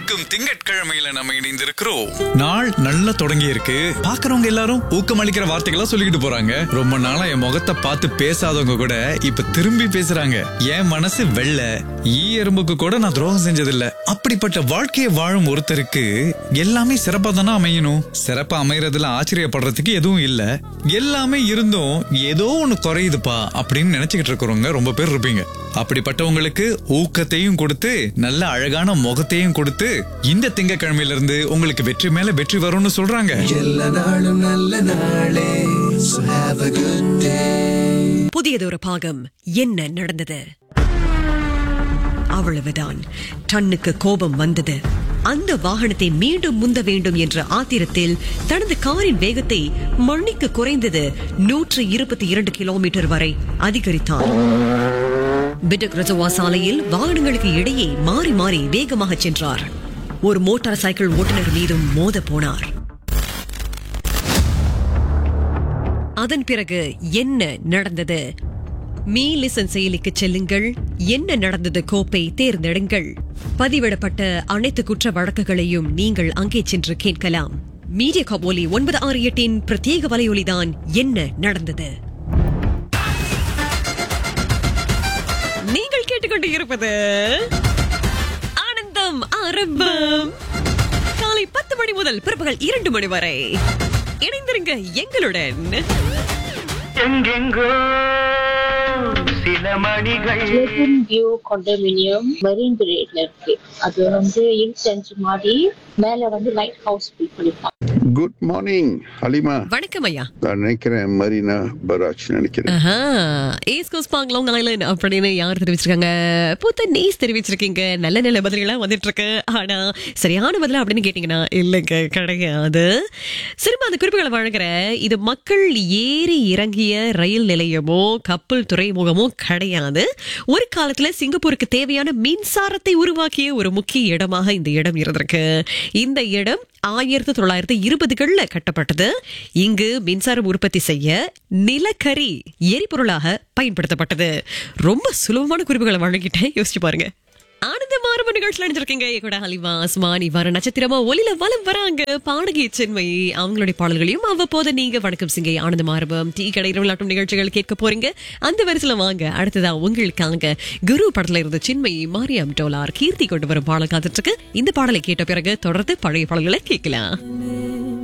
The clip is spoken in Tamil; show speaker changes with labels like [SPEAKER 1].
[SPEAKER 1] இருக்கும் திங்கட்கிழமையில நம்ம இணைந்திருக்கிறோம்
[SPEAKER 2] நாள் நல்லா தொடங்கி இருக்கு பாக்குறவங்க எல்லாரும் ஊக்கமளிக்கிற வார்த்தைகளா சொல்லிக்கிட்டு போறாங்க ரொம்ப நாளா என் முகத்தை பார்த்து பேசாதவங்க கூட இப்ப திரும்பி பேசுறாங்க என் மனசு வெள்ள ஈ எறும்புக்கு கூட நான் துரோகம் செஞ்சதில்ல அப்படிப்பட்ட வாழ்க்கையை வாழும் ஒருத்தருக்கு எல்லாமே சிறப்பா தானே அமையணும் சிறப்பா அமையறதுல ஆச்சரியப்படுறதுக்கு எதுவும் இல்ல எல்லாமே இருந்தும் ஏதோ ஒண்ணு குறையுதுப்பா அப்படின்னு நினைச்சுக்கிட்டு இருக்கிறவங்க ரொம்ப பேர் இருப்பீங்க அப்படிப்பட்டவங்களுக்கு ஊக்கத்தையும் கொடுத்து நல்ல அழகான முகத்தையும் கொடுத்து இந்த திங்கக்கிழமையில இருந்து உங்களுக்கு வெற்றி மேல வெற்றி வரும்னு சொல்றாங்க
[SPEAKER 3] எல்லா நாளும் நல்ல நாளே So have a good day
[SPEAKER 4] புதியதொரு பாகம் என்ன நடந்தது அவ்வளவுதான் டன்னுக்கு கோபம் வந்தது அந்த வாகனத்தை மீண்டும் முந்த வேண்டும் என்ற ஆத்திரத்தில் தனது காரின் வேகத்தை மணிக்கு குறைந்தது நூற்று இருபத்தி இரண்டு கிலோமீட்டர் வரை அதிகரித்தார் பிடக் ரஜவா சாலையில் வாகனங்களுக்கு இடையே மாறி மாறி வேகமாக சென்றார் ஒரு மோட்டார் சைக்கிள் ஓட்டுநர் மீதும் மோத போனார் அதன் பிறகு என்ன நடந்தது மீ லிசன் செயலிக்கு செல்லுங்கள் என்ன நடந்தது கோப்பை தேர்ந்தெடுங்கள் பதிவிடப்பட்ட அனைத்து குற்ற வழக்குகளையும் நீங்கள் அங்கே சென்று கேட்கலாம் மீடியா கபோலி ஒன்பது ஆறு எட்டின் பிரத்யேக வலையொலிதான் என்ன நடந்தது நீங்கள் கேட்டுக்கொண்டு இருப்பது ஆனந்தம் ஆரம்பம் காலை பத்து மணி முதல் பிற்பகல் இரண்டு மணி வரை இணைந்திருங்க எங்களுடன்
[SPEAKER 5] எங்கெங்கோ சில மணிகள்
[SPEAKER 6] ஜேபின் வியூ கொண்டோமினியம் மெரின் பிரேட்ல இருக்கு அது வந்து இருபத்தஞ்சு மாடி மேல வந்து லைட் ஹவுஸ் பில் பண்ணிருக்காங்க
[SPEAKER 7] குட் மார்னிங் ஹலிமா
[SPEAKER 4] வணக்கம் ஐயா
[SPEAKER 7] நான் நினைக்கிறேன் மரீனா பராஜ் நினைக்கிறேன்
[SPEAKER 4] ஆஹா ஈஸ்ட் கோஸ்ட் பாங் லாங் ஐலண்ட் அப்படின்னு யார் தெரிவிச்சிருக்காங்க புத்த நீஸ் தெரிவிச்சிருக்கீங்க நல்ல நல்ல பதில்களா வந்துட்டு இருக்கு ஆனா சரியான பதில் அப்படின்னு கேட்டீங்கன்னா இல்லைங்க கிடையாது சிறும அந்த குறிப்புகளை வழங்குற இது மக்கள் ஏறி இறங்கிய ரயில் நிலையமோ கப்பல் துறைமுகமோ கிடையாது ஒரு காலத்துல சிங்கப்பூருக்கு தேவையான மின்சாரத்தை உருவாக்கிய ஒரு முக்கிய இடமாக இந்த இடம் இருந்திருக்கு இந்த இடம் ஆயிரத்தி தொள்ளாயிரத்தி இருபதுகள்ல கட்டப்பட்டது இங்கு மின்சாரம் உற்பத்தி செய்ய நிலக்கரி எரிபொருளாக பயன்படுத்தப்பட்டது ரொம்ப சுலபமான குறிப்புகளை வழங்கிட்டேன் யோசிச்சு பாருங்க ஆனந்த மாறுப நிகழ்ச்சியில் அணிஞ்சிருக்கீங்க என் கூட ஹலிமா அஸ்மான் இவ்வாறு நட்சத்திரமா ஒலில வலம் வராங்க பாடகி சென்மை அவங்களுடைய பாடல்களையும் அவ்வப்போது நீங்க வணக்கம் சிங்கை ஆனந்த மாறுபம் டீ கடை விளையாட்டும் நிகழ்ச்சிகள் கேட்க போறீங்க அந்த வரிசையில வாங்க அடுத்ததா உங்களுக்காக குரு படத்துல இருந்து சின்மை மாரியம் டோலார் கீர்த்தி கொண்டு வரும் பாடல் காத்துட்டு இருக்கு இந்த பாடலை கேட்ட பிறகு தொடர்ந்து பழைய பாடல்களை கேட்கலாம்